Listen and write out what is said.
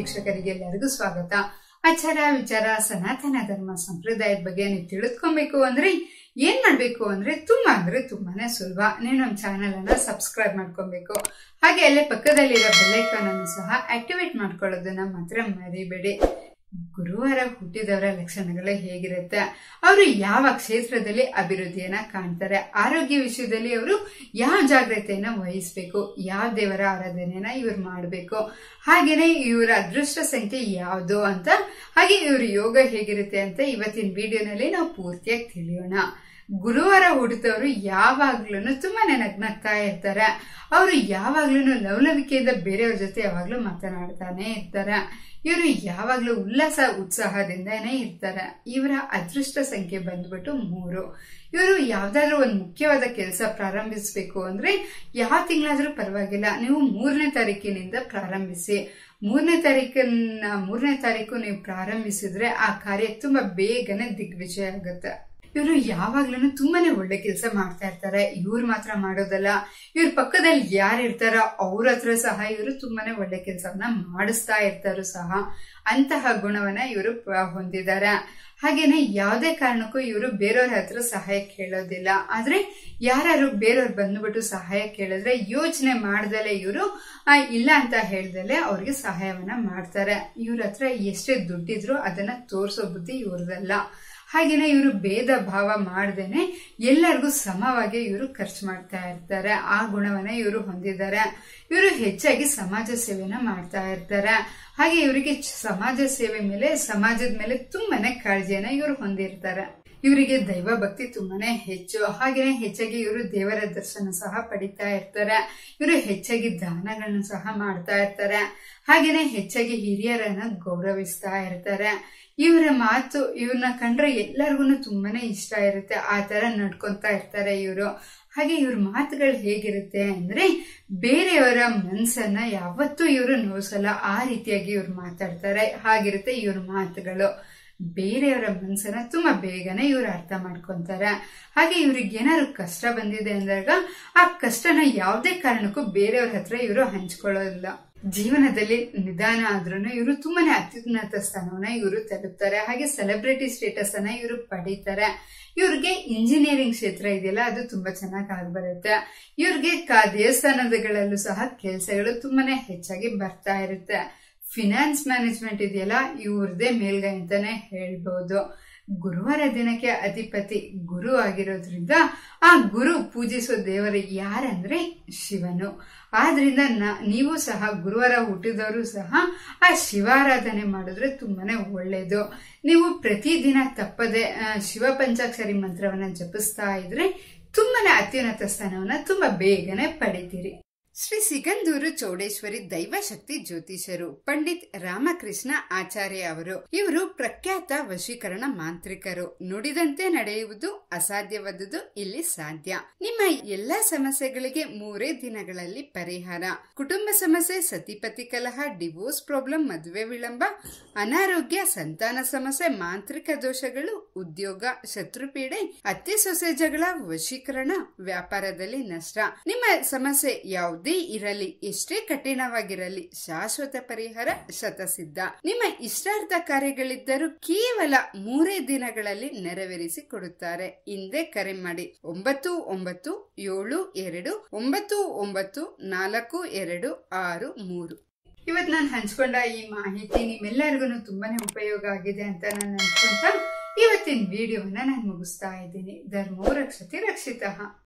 ವೀಕ್ಷಕರಿಗೆಲ್ಲರಿಗೂ ಸ್ವಾಗತ ಆಚಾರ ವಿಚಾರ ಸನಾತನ ಧರ್ಮ ಸಂಪ್ರದಾಯದ ಬಗ್ಗೆ ನೀವು ತಿಳಿದುಕೊಬೇಕು ಅಂದ್ರೆ ಏನ್ ಮಾಡ್ಬೇಕು ಅಂದ್ರೆ ತುಂಬಾ ಅಂದ್ರೆ ತುಂಬಾನೇ ಸುಲಭ ನೀವು ನಮ್ಮ ಚಾನೆಲ್ ಅನ್ನ ಸಬ್ಸ್ಕ್ರೈಬ್ ಮಾಡ್ಕೊಬೇಕು ಹಾಗೆ ಅಲ್ಲೇ ಪಕ್ಕದಲ್ಲಿರೋ ಬೆಲ್ಲೈಕಾನ್ ಅನ್ನು ಸಹ ಆಕ್ಟಿವೇಟ್ ಮಾಡ್ಕೊಳ್ಳೋದನ್ನ ಮಾತ್ರ ಮರಿಬೇಡಿ ಗುರುವಾರ ಹುಟ್ಟಿದವರ ಲಕ್ಷಣಗಳು ಹೇಗಿರುತ್ತೆ ಅವರು ಯಾವ ಕ್ಷೇತ್ರದಲ್ಲಿ ಅಭಿವೃದ್ಧಿಯನ್ನ ಕಾಣ್ತಾರೆ ಆರೋಗ್ಯ ವಿಷಯದಲ್ಲಿ ಅವರು ಯಾವ ಜಾಗ್ರತೆಯನ್ನ ವಹಿಸ್ಬೇಕು ಯಾವ ದೇವರ ಆರಾಧನೆಯನ್ನ ಇವ್ರು ಮಾಡಬೇಕು ಹಾಗೇನೆ ಇವರ ಅದೃಷ್ಟ ಸಂಖ್ಯೆ ಯಾವುದು ಅಂತ ಹಾಗೆ ಇವ್ರ ಯೋಗ ಹೇಗಿರುತ್ತೆ ಅಂತ ಇವತ್ತಿನ ವಿಡಿಯೋನಲ್ಲಿ ನಾವು ಪೂರ್ತಿಯಾಗಿ ತಿಳಿಯೋಣ ಗುರುವಾರ ಹುಟ್ಟಿದವರು ಯಾವಾಗ್ಲೂ ತುಂಬಾನೇ ನಗ್ನಗ್ತಾ ಇರ್ತಾರೆ ಅವರು ಯಾವಾಗ್ಲೂ ಲವಲವಿಕೆಯಿಂದ ಬೇರೆಯವ್ರ ಜೊತೆ ಯಾವಾಗ್ಲೂ ಮಾತನಾಡ್ತಾನೆ ಇರ್ತಾರೆ ಇವರು ಯಾವಾಗ್ಲೂ ಉಲ್ಲಾಸ ಉತ್ಸಾಹದಿಂದನೇ ಇರ್ತಾರೆ ಇವರ ಅದೃಷ್ಟ ಸಂಖ್ಯೆ ಬಂದ್ಬಿಟ್ಟು ಮೂರು ಇವರು ಯಾವ್ದಾದ್ರು ಒಂದು ಮುಖ್ಯವಾದ ಕೆಲಸ ಪ್ರಾರಂಭಿಸಬೇಕು ಅಂದ್ರೆ ಯಾವ ತಿಂಗಳಾದ್ರೂ ಪರವಾಗಿಲ್ಲ ನೀವು ಮೂರನೇ ತಾರೀಕಿನಿಂದ ಪ್ರಾರಂಭಿಸಿ ಮೂರನೇ ತಾರೀಕನ್ನ ಮೂರನೇ ತಾರೀಕು ನೀವು ಪ್ರಾರಂಭಿಸಿದ್ರೆ ಆ ಕಾರ್ಯ ತುಂಬಾ ಬೇಗನೆ ದಿಗ್ವಿಜಯ ಆಗುತ್ತೆ ಇವರು ಯಾವಾಗ್ಲೂ ತುಂಬಾನೇ ಒಳ್ಳೆ ಕೆಲಸ ಮಾಡ್ತಾ ಇರ್ತಾರೆ ಇವ್ರು ಮಾತ್ರ ಮಾಡೋದಲ್ಲ ಇವ್ರ ಪಕ್ಕದಲ್ಲಿ ಯಾರು ಇರ್ತಾರೋ ಅವ್ರ ಹತ್ರ ಸಹ ಇವರು ತುಂಬಾನೇ ಒಳ್ಳೆ ಕೆಲಸವನ್ನ ಮಾಡಿಸ್ತಾ ಇರ್ತಾರೋ ಸಹ ಅಂತಹ ಗುಣವನ್ನ ಇವರು ಹೊಂದಿದ್ದಾರೆ ಹಾಗೇನೆ ಯಾವುದೇ ಕಾರಣಕ್ಕೂ ಇವರು ಬೇರೆಯವ್ರ ಹತ್ರ ಸಹಾಯ ಕೇಳೋದಿಲ್ಲ ಆದ್ರೆ ಯಾರು ಬೇರೆಯವ್ರು ಬಂದ್ಬಿಟ್ಟು ಸಹಾಯ ಕೇಳಿದ್ರೆ ಯೋಚನೆ ಮಾಡ್ದಲೆ ಇವರು ಇಲ್ಲ ಅಂತ ಹೇಳ್ದಲೆ ಅವ್ರಿಗೆ ಸಹಾಯವನ್ನ ಮಾಡ್ತಾರೆ ಇವ್ರ ಹತ್ರ ಎಷ್ಟೇ ದುಡ್ಡಿದ್ರು ಅದನ್ನ ತೋರ್ಸೋ ಬುದ್ಧಿ ಇವ್ರದಲ್ಲ ಹಾಗೇನೆ ಇವರು ಭೇದ ಭಾವ ಮಾಡ್ದೇನೆ ಎಲ್ಲರಿಗೂ ಸಮವಾಗಿ ಇವರು ಖರ್ಚು ಮಾಡ್ತಾ ಇರ್ತಾರೆ ಆ ಗುಣವನ್ನ ಇವರು ಹೊಂದಿದ್ದಾರೆ ಇವರು ಹೆಚ್ಚಾಗಿ ಸಮಾಜ ಸೇವೆನ ಮಾಡ್ತಾ ಇರ್ತಾರೆ ಹಾಗೆ ಇವರಿಗೆ ಸಮಾಜ ಸೇವೆ ಮೇಲೆ ಸಮಾಜದ ಮೇಲೆ ತುಂಬಾನೇ ಕಾಳಜಿಯನ್ನ ಇವರು ಹೊಂದಿರ್ತಾರೆ ಇವರಿಗೆ ದೈವ ಭಕ್ತಿ ತುಂಬಾನೇ ಹೆಚ್ಚು ಹಾಗೇನೆ ಹೆಚ್ಚಾಗಿ ಇವರು ದೇವರ ದರ್ಶನ ಸಹ ಪಡಿತಾ ಇರ್ತಾರೆ ಇವರು ಹೆಚ್ಚಾಗಿ ದಾನಗಳನ್ನು ಸಹ ಮಾಡ್ತಾ ಇರ್ತಾರೆ ಹಾಗೇನೆ ಹೆಚ್ಚಾಗಿ ಹಿರಿಯರನ್ನ ಗೌರವಿಸ್ತಾ ಇರ್ತಾರೆ ಇವರ ಮಾತು ಇವ್ರನ್ನ ಕಂಡ್ರೆ ಎಲ್ಲರಿಗೂ ತುಂಬಾನೇ ಇಷ್ಟ ಇರುತ್ತೆ ಆ ತರ ನಡ್ಕೊಂತ ಇರ್ತಾರೆ ಇವರು ಹಾಗೆ ಇವ್ರ ಮಾತುಗಳು ಹೇಗಿರುತ್ತೆ ಅಂದ್ರೆ ಬೇರೆಯವರ ಮನ್ಸನ್ನ ಯಾವತ್ತೂ ಇವರು ನೋಸಲ್ಲ ಆ ರೀತಿಯಾಗಿ ಇವ್ರು ಮಾತಾಡ್ತಾರೆ ಹಾಗಿರುತ್ತೆ ಇವ್ರ ಮಾತುಗಳು ಬೇರೆಯವರ ಮನ್ಸನ್ನ ತುಂಬಾ ಬೇಗನೆ ಇವ್ರು ಅರ್ಥ ಮಾಡ್ಕೊಂತಾರೆ ಹಾಗೆ ಇವ್ರಿಗೆ ಏನಾದ್ರು ಕಷ್ಟ ಬಂದಿದೆ ಅಂದಾಗ ಆ ಕಷ್ಟನ ಯಾವುದೇ ಕಾರಣಕ್ಕೂ ಬೇರೆಯವ್ರ ಹತ್ರ ಇವರು ಹಂಚ್ಕೊಳ್ಳೋದಿಲ್ಲ ಜೀವನದಲ್ಲಿ ನಿಧಾನ ಆದ್ರೂ ಇವರು ತುಂಬಾನೇ ಅತ್ಯುನ್ನತ ಸ್ಥಾನವನ್ನ ಇವರು ತಲುಪ್ತಾರೆ ಹಾಗೆ ಸೆಲೆಬ್ರಿಟಿ ಸ್ಟೇಟಸ್ ಅನ್ನ ಇವರು ಪಡೀತಾರೆ ಇವ್ರಿಗೆ ಇಂಜಿನಿಯರಿಂಗ್ ಕ್ಷೇತ್ರ ಇದೆಯಲ್ಲ ಅದು ತುಂಬಾ ಚೆನ್ನಾಗಿ ಆಗ್ಬರುತ್ತೆ ಇವ್ರಿಗೆ ದೇವಸ್ಥಾನಗಳಲ್ಲೂ ಸಹ ಕೆಲಸಗಳು ತುಂಬಾನೇ ಹೆಚ್ಚಾಗಿ ಬರ್ತಾ ಇರುತ್ತೆ ಫಿನಾನ್ಸ್ ಮ್ಯಾನೇಜ್ಮೆಂಟ್ ಇದೆಯಲ್ಲ ಇವ್ರದೇ ಮೇಲ್ಗೈ ಅಂತಾನೆ ಹೇಳ್ಬಹುದು ಗುರುವಾರ ದಿನಕ್ಕೆ ಅಧಿಪತಿ ಗುರು ಆಗಿರೋದ್ರಿಂದ ಆ ಗುರು ಪೂಜಿಸೋ ದೇವರು ಯಾರಂದ್ರೆ ಶಿವನು ಆದ್ರಿಂದ ನೀವು ಸಹ ಗುರುವಾರ ಹುಟ್ಟಿದವರು ಸಹ ಆ ಶಿವಾರಾಧನೆ ಮಾಡಿದ್ರೆ ತುಂಬಾನೇ ಒಳ್ಳೇದು ನೀವು ಪ್ರತಿದಿನ ತಪ್ಪದೆ ಶಿವ ಪಂಚಾಕ್ಷರಿ ಮಂತ್ರವನ್ನ ಜಪಿಸ್ತಾ ಇದ್ರೆ ತುಂಬಾನೇ ಅತ್ಯುನ್ನತ ಸ್ಥಾನವನ್ನ ತುಂಬಾ ಬೇಗನೆ ಪಡಿತೀರಿ ಶ್ರೀ ಸಿಗಂದೂರು ಚೌಡೇಶ್ವರಿ ದೈವಶಕ್ತಿ ಜ್ಯೋತಿಷರು ಪಂಡಿತ್ ರಾಮಕೃಷ್ಣ ಆಚಾರ್ಯ ಅವರು ಇವರು ಪ್ರಖ್ಯಾತ ವಶೀಕರಣ ಮಾಂತ್ರಿಕರು ನುಡಿದಂತೆ ನಡೆಯುವುದು ಅಸಾಧ್ಯವಾದುದು ಇಲ್ಲಿ ಸಾಧ್ಯ ನಿಮ್ಮ ಎಲ್ಲಾ ಸಮಸ್ಯೆಗಳಿಗೆ ಮೂರೇ ದಿನಗಳಲ್ಲಿ ಪರಿಹಾರ ಕುಟುಂಬ ಸಮಸ್ಯೆ ಸತಿಪತಿ ಕಲಹ ಡಿವೋರ್ಸ್ ಪ್ರಾಬ್ಲಮ್ ಮದುವೆ ವಿಳಂಬ ಅನಾರೋಗ್ಯ ಸಂತಾನ ಸಮಸ್ಯೆ ಮಾಂತ್ರಿಕ ದೋಷಗಳು ಉದ್ಯೋಗ ಶತ್ರುಪೀಡೆ ಅತ್ತೆ ಸೊಸೆ ಜಗಳ ವಶೀಕರಣ ವ್ಯಾಪಾರದಲ್ಲಿ ನಷ್ಟ ನಿಮ್ಮ ಸಮಸ್ಯೆ ಯಾವುದೇ ಇರಲಿ ಎಷ್ಟೇ ಕಠಿಣವಾಗಿರಲಿ ಶಾಶ್ವತ ಪರಿಹಾರ ಶತಸಿದ್ಧ ನಿಮ್ಮ ಇಷ್ಟಾರ್ಥ ಕಾರ್ಯಗಳಿದ್ದರೂ ಕೇವಲ ಮೂರೇ ದಿನಗಳಲ್ಲಿ ನೆರವೇರಿಸಿ ಕೊಡುತ್ತಾರೆ ಹಿಂದೆ ಕರೆ ಮಾಡಿ ಒಂಬತ್ತು ಒಂಬತ್ತು ಏಳು ಎರಡು ಒಂಬತ್ತು ಒಂಬತ್ತು ನಾಲ್ಕು ಎರಡು ಆರು ಮೂರು ಇವತ್ತು ನಾನು ಹಂಚ್ಕೊಂಡ ಈ ಮಾಹಿತಿ ನಿಮ್ಮೆಲ್ಲರಿಗೂ ತುಂಬಾನೇ ಉಪಯೋಗ ಆಗಿದೆ ಅಂತ ನಾನು ಅನ್ಕೊಂತ ಇವತ್ತಿನ ವಿಡಿಯೋವನ್ನ ನಾನು ಮುಗಿಸ್ತಾ ಇದ್ದೀನಿ ಧರ್ಮೋ ರಕ್ಷತೆ ರಕ್ಷಿತ